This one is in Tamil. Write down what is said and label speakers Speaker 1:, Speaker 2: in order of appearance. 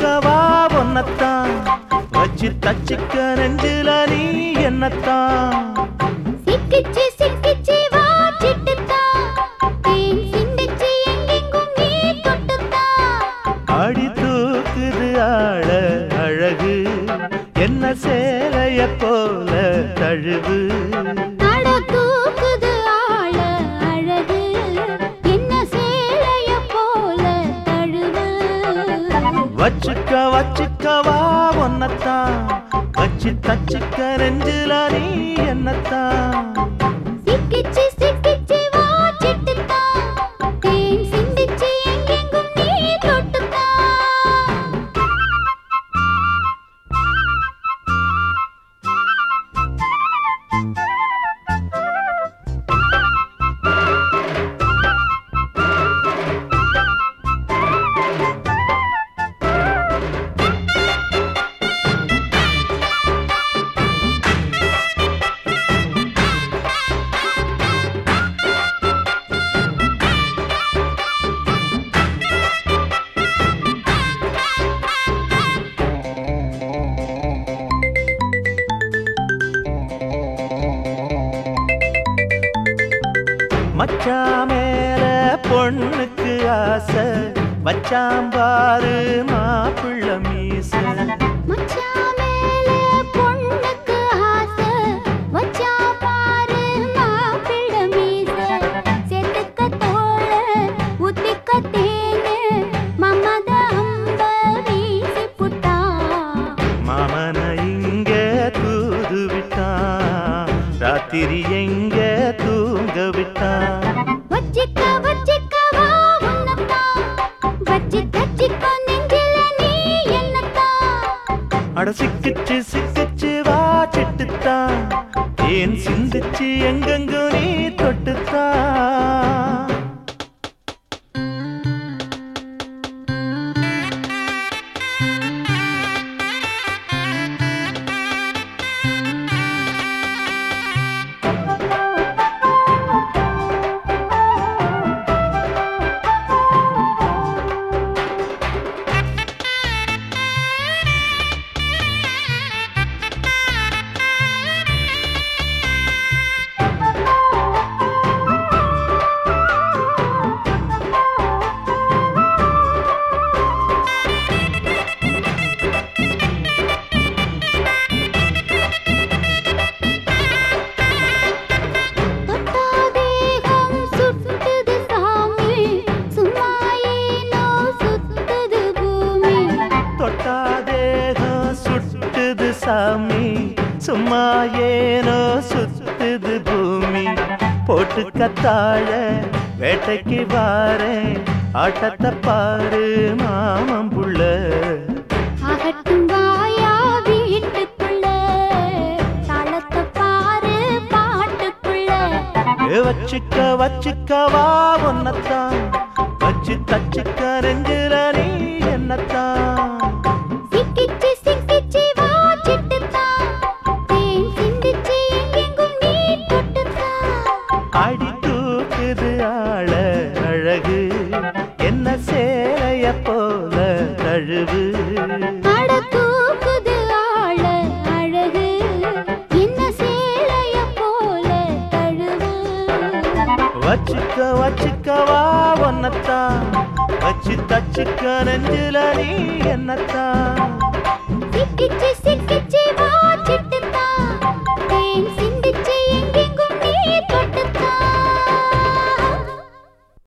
Speaker 1: வச்சுக்கவா ஒன்னத்தான் வச்சு தச்சுக்க நெஞ்சில நீ என்னத்தான்
Speaker 2: சிக்கிச்சு சிக்கிச்சு வா சிட்டுத்தான் தேன் சிந்திச்சு எங்கெங்கும் நீ தொட்டுத்தான்
Speaker 1: அடி தூக்குது ஆள அழகு என்ன சேலைய போல தழுவு
Speaker 2: அட தூக்குது ஆள அழகு என்ன சேலைய போல தழுவு
Speaker 1: வச்சுக்க வச்சுக்கவா ஒன்னத்தான் வச்சு தச்சுக்க நெஞ்சில நீ என்னத்தான்
Speaker 2: சிக்கிச்சு சிக்கிச்சு வா சிட்டுத்தான் தேன் சிந்திச்சு எங்கெங்கும் நீ தொட்டுத்தான்
Speaker 1: மச்சா மேல பொண்ணுக்கு ஆசை வச்சாம்பாரு மாப்பிள்ள மீச
Speaker 2: மச்சான் மேல பொண்ணுக்கு ஆசை வச்சா பாரு மாப்பிள்ளை மீச செத்துக்க தோள உத்திக்க தேனு மமத அம்ப வீசி புட்டா
Speaker 1: மாமன இங்க தூது விட்டான் ராத்திரி எங்க தூங்க விட்டான்
Speaker 2: வச்சிக்க வச்சிக்க வா உன்னத்தான் வச்சி தச்சிக்க நெஞ்சில நீ என்னத்தான்
Speaker 1: அட சிக்கிச்சு சிக்கிச்சு வா சிட்டுத்தான் ஏன் சிந்திச்சு எங்கெங்கோ நீ தொட்டுத்தான்
Speaker 2: தொட்டாதேகம் சுட்டுது சாமி சும்மா ஏனோ சுத்துது பூமி
Speaker 1: தொட்டா தேகம் சுட்டுது சாமி சும்மா ஏனோ சுத்துது பூமி போட்டு கத்தாழ வேட்டைக்கு வாரேன் ஆட்டத்தை பாரு மாமன் புள்ள
Speaker 2: ஆகட்டும் வாயா வீட்டுக்குள்ள தாளத்தை பாரு பாட்டுக்குள்ள
Speaker 1: ஏ வச்சுக்க வச்சுக்கவா ஒன்னத்தான் வச்சு தச்சுக்க நெஞ்சில நீ என்னத்தான்
Speaker 2: சிக்கிச்சு சிக்கிச்சு வா சிட்டுத்தான் தேன் சிந்திச்சு எங்கெங்கும் நீ தொட்டுத்தான்
Speaker 1: அடி தூக்குது ஆள அழகு என்ன சேலைய போல தழுவு
Speaker 2: அட தூக்குது ஆள அழகு என்ன சேலைய போல தழுவு
Speaker 1: வச்சுக்க வச்சுக்கவா ஒன்னத்தான் வச்சு தச்சுக்க நெஞ்சில நீ என்னத்தான்